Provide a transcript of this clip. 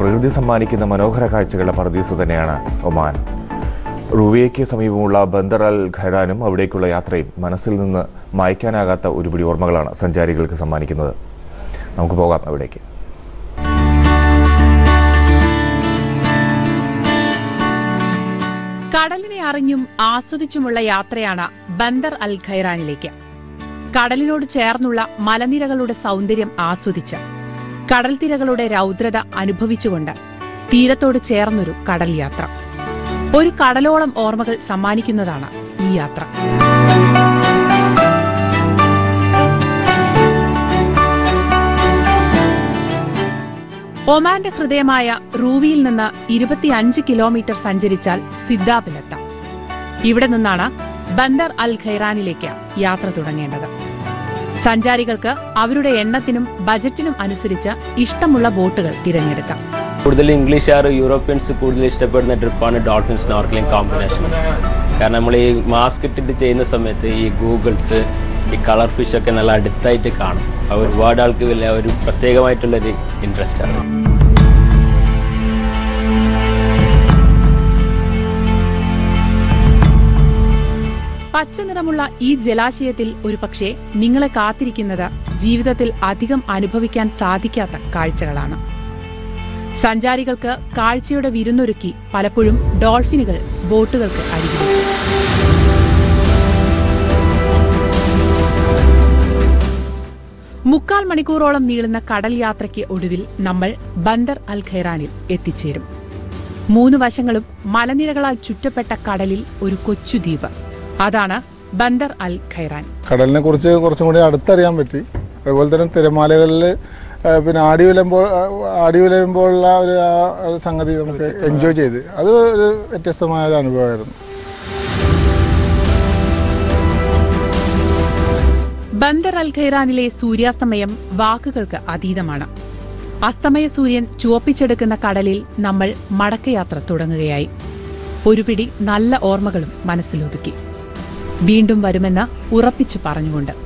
പ്രകൃതി സമ്മാനിക്കുന്ന മനോഹര കാഴ്ചകളുടെ പർദീസ് തന്നെയാണ് ഒമാൻ റുവിയയ്ക്ക് സമീപമുള്ള ബന്ദർ അൽ ഖൈറാനും അവിടേക്കുള്ള യാത്രയും മനസ്സിൽ നിന്ന് മായ്ക്കാനാകാത്ത ഒരുപിടി ഓർമ്മകളാണ് സഞ്ചാരികൾക്ക് സമ്മാനിക്കുന്നത് നമുക്ക് പോകാം അവിടേക്ക് കടലിനെ അറിഞ്ഞും ആസ്വദിച്ചുമുള്ള യാത്രയാണ് ബന്ദർ അൽ ഖൈറാനിലേക്ക് കടലിനോട് ചേർന്നുള്ള മലനിരകളുടെ സൗന്ദര്യം ആസ്വദിച്ച് കടൽത്തിരകളുടെ രൗദ്രത അനുഭവിച്ചുകൊണ്ട് തീരത്തോട് ചേർന്നൊരു കടൽ യാത്ര ഒരു കടലോളം ഓർമ്മകൾ സമ്മാനിക്കുന്നതാണ് ഈ യാത്ര ഒമാന്റെ ഹൃദയമായ റൂവിയിൽ നിന്ന് ഇരുപത്തിയഞ്ച് കിലോമീറ്റർ സഞ്ചരിച്ചാൽ സിദ്ദാബിലെത്താം ഇവിടെ നിന്നാണ് ബന്ദർ അൽ ഖൈറാനിലേക്ക് യാത്ര തുടങ്ങേണ്ടത് സഞ്ചാരികൾക്ക് അവരുടെ എണ്ണത്തിനും ബജറ്റിനും അനുസരിച്ച് ഇഷ്ടമുള്ള ബോട്ടുകൾ തിരഞ്ഞെടുക്കാം കൂടുതൽ ഇംഗ്ലീഷുകാർ യൂറോപ്യൻസ് കൂടുതൽ ഇഷ്ടപ്പെടുന്ന ട്രിപ്പാണ് ഡോൾഫിൻ സ്നോർക്കലിംഗ് കോമ്പിനേഷൻ കാരണം നമ്മൾ ഈ മാസ്ക് ഇട്ടിട്ട് ചെയ്യുന്ന സമയത്ത് ഈ ഗൂഗിൾസ് ഈ കളർ ഫിഷ് ഒക്കെ നല്ല അടുത്തായിട്ട് കാണും അത് ഒരുപാട് ആൾക്ക് വലിയ ഒരു പ്രത്യേകമായിട്ടുള്ളൊരു ഇൻട്രസ്റ്റ് ആണ് പച്ച നിറമുള്ള ഈ ജലാശയത്തിൽ ഒരു പക്ഷേ നിങ്ങളെ കാത്തിരിക്കുന്നത് ജീവിതത്തിൽ അധികം അനുഭവിക്കാൻ സാധിക്കാത്ത കാഴ്ചകളാണ് സഞ്ചാരികൾക്ക് കാഴ്ചയുടെ വിരുന്നൊരുക്കി പലപ്പോഴും ഡോൾഫിനുകൾ ബോട്ടുകൾക്ക് അരികിൽ മുക്കാൽ മണിക്കൂറോളം നീളുന്ന കടൽ യാത്രയ്ക്ക് ഒടുവിൽ നമ്മൾ ബന്ദർ അൽ ഖൈറാനിൽ എത്തിച്ചേരും മൂന്ന് വശങ്ങളും മലനിരകളാൽ ചുറ്റപ്പെട്ട കടലിൽ ഒരു കൊച്ചു ദ്വീപ് അതാണ് ബന്ദർ അൽ ഖൈറാൻ കടലിനെ കുറിച്ച് കുറച്ചും കൂടി അടുത്തറിയാൻ പറ്റി അതുപോലെ തന്നെ തിരമാലകളിൽ പിന്നെ ആടി ഉലയുമ്പോൾ ആടി ഉലയുമ്പോഴുള്ള ഒരു ആ ഒരു സംഗതി നമുക്ക് എൻജോയ് ചെയ്ത് അത് ഒരു വ്യത്യസ്തമായ ഒരു അനുഭവമായിരുന്നു ബന്ദർ അൽ ഖൈറാനിലെ സൂര്യാസ്തമയം വാക്കുകൾക്ക് അതീതമാണ് അസ്തമയ സൂര്യൻ ചുവപ്പിച്ചെടുക്കുന്ന കടലിൽ നമ്മൾ മടക്കയാത്ര തുടങ്ങുകയായി ഒരു പിടി നല്ല ഓർമ്മകളും മനസ്സിലൊതുക്കി വീണ്ടും വരുമെന്ന് ഉറപ്പിച്ചു പറഞ്ഞുകൊണ്ട്